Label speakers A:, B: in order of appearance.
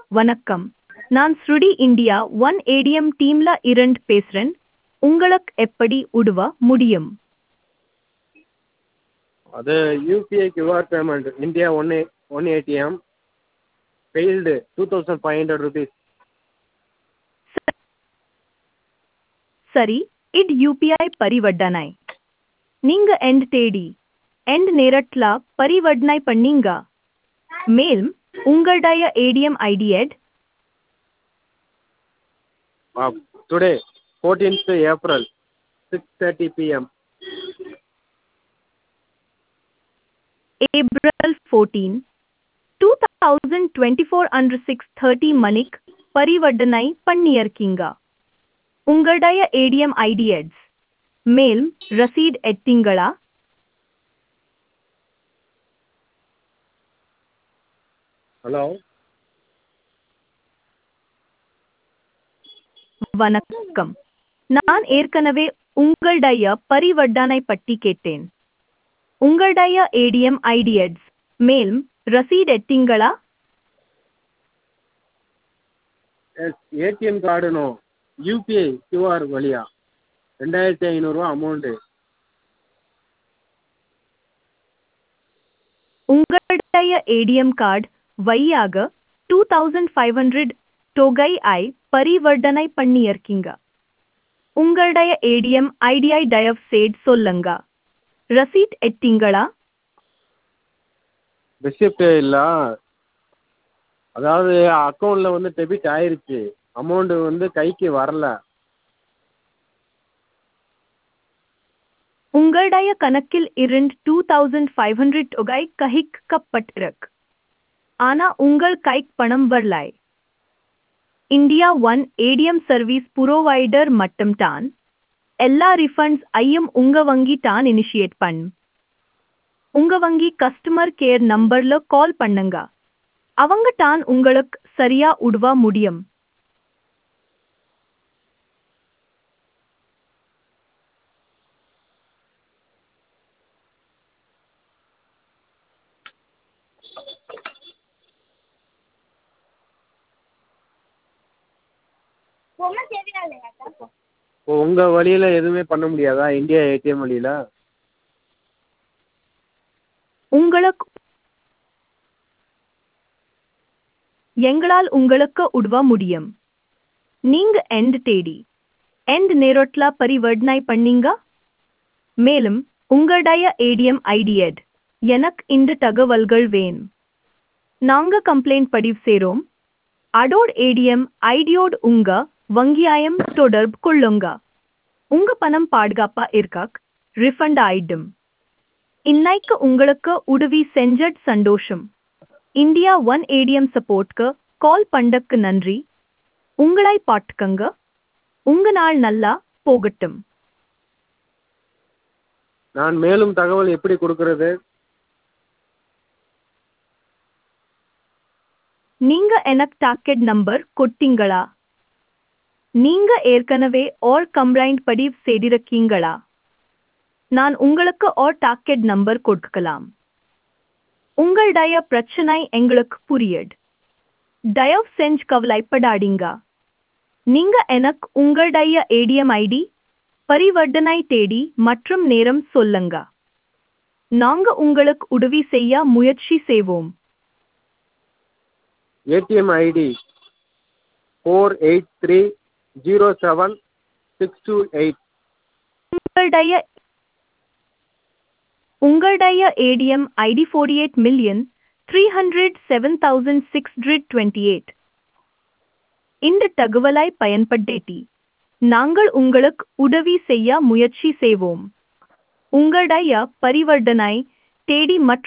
A: வணக்கம் நான் ஸ்ருடி இந்தியா ஒன் ஏடிஎம் டீம்ல இருந்து பேசுறேன் உங்களுக்கு எப்படி உதவ முடியும்
B: அது UPI QR payment India one A one ATM failed two thousand five hundred rupees
A: சரி இது யூபிஐ பரிவர்த்தனை நீங்க எண்ட் தேடி எண்ட் நேரட்ல பரிவர்த்தனை பண்ணீங்க மேலும் உங்களுடைய ATM ID at
B: today fourteenth April six thirty PM
A: April fourteen two thousand twenty four அன்று சிக்ஸ் தேர்ட்டி மணிக்கு பரிவர்த்தனை பண்ணியிருக்கீங்க உங்களுடைய ஏடிஎம் ஐடி எட்ஸ் மேலும் ரசீட் எட்டிங்களா
B: ஹலோ
A: வணக்கம் நான் ஏற்கனவே உங்களுடைய பரிவர்த்தனை பற்றி கேட்டேன் உங்களுடைய ஏடிஎம் ஐடி எட்ஸ் மேலும் ரசீட் எட்டிங்களா
B: ஏடிஎம் கார்டுனோ யூபிஐ கியூஆர் வழியா ரெண்டாயிரத்தி ஐநூறுரூவா அமௌண்ட்டு
A: உங்களுடைய ஏடிஎம் கார்டு வழியாக டூ தௌசண்ட் ஃபைவ் ஹண்ட்ரட் தொகை ஐ பரிவர்த்தனை பண்ணியிருக்கீங்க உங்களுடைய ஏடிஎம் ஐடிஐ தயவு செய்து சொல்லுங்க ரசீட் எட்டிங்களா
B: ரிசிப்ட் இல்லை அதாவது அக்கௌண்ட்டில் வந்து டெபிட் ஆயிருச்சு அமௌண்ட்டு வந்து கைக்கு வரல
A: உங்களுடைய கணக்கில் இருந்து டூ தௌசண்ட் ஃபைவ் ஹண்ட்ரட் தொகை கழிக்கப்பட்டிருக்கு ஆனா உங்கள் கைக்கு பணம் வரலை India one ATM service provider மட்டும் தான் எல்லா ரிஃபண்ட்ஸ் ஐயும் உங்க வங்கி தான் இனிஷியேட் பண்ணும் உங்க வங்கி கஸ்டமர் கேர் நம்பர்ல கால் பண்ணுங்க அவங்க தான் உங்களுக்கு சரியா உதவ முடியும்
B: இப்போ உங்கள் வழியில் எதுவுமே பண்ண முடியாதா இந்தியா ஏடிஎம் வழியில்
A: உங்களுக்கு எங்களால் உங்களுக்கு உதவ முடியும் நீங்க எண்ட் தேடி எண்ட் நேரட்ல பரிவர்த்தனை பண்ணீங்க மேலும் உங்களுடைய ஏடிஎம் ஐடி எட் எனக்கு இந்த தகவல்கள் வேணும் நாங்க கம்ப்ளைண்ட் பதிவு செய்றோம் அடோட் ஏடிஎம் ஐடியோடு உங்க வங்கியாயம் தொடர்பு கொள்ளுங்க உங்க பணம் பாதுகாப்பா இருக்க ரிஃபண்ட் ஆயிடும் இன்னைக்கு உங்களுக்கு உதவி செஞ்சட் சந்தோஷம் இந்தியா ஒன் ஏடிஎம் சப்போர்ட்க்கு கால் பண்ணக்கு நன்றி உங்களை பாட்டுக்கங்க உங்க நாள் நல்லா போகட்டும்
B: நான் மேலும் தகவல் எப்படி கொடுக்கறது
A: நீங்க எனக்கு டாக்கெட் நம்பர் கொட்டீங்களா நீங்க ஏற்கனவே ஓர் கம்ப்ளைண்ட் பதிவு செய்திருக்கீங்களா நான் உங்களுக்கு ஓர் டாக்கெட் நம்பர் கொடுக்கலாம் உங்களுடைய பிரச்சனை எங்களுக்கு புரியுது தயவு செஞ்சு கவலைப்படாதீங்க நீங்க எனக்கு உங்களுடைய ஏடிஎம் ஐடி பரிவர்த்தனை தேடி மற்றும் நேரம் சொல்லுங்க நாங்க உங்களுக்கு உதவி செய்ய முயற்சி செய்வோம்
B: ATM ID four eight three zero seven six two eight
A: உங்களுடைய உங்களுடைய ATM ID forty eight million three hundred seven thousand six hundred twenty eight இந்த தகவலை பயன்படுத்தி நாங்கள் உங்களுக்கு உதவி செய்ய முயற்சி செய்வோம் உங்களுடைய பரிவர்த்தனை தேடி மற்றும்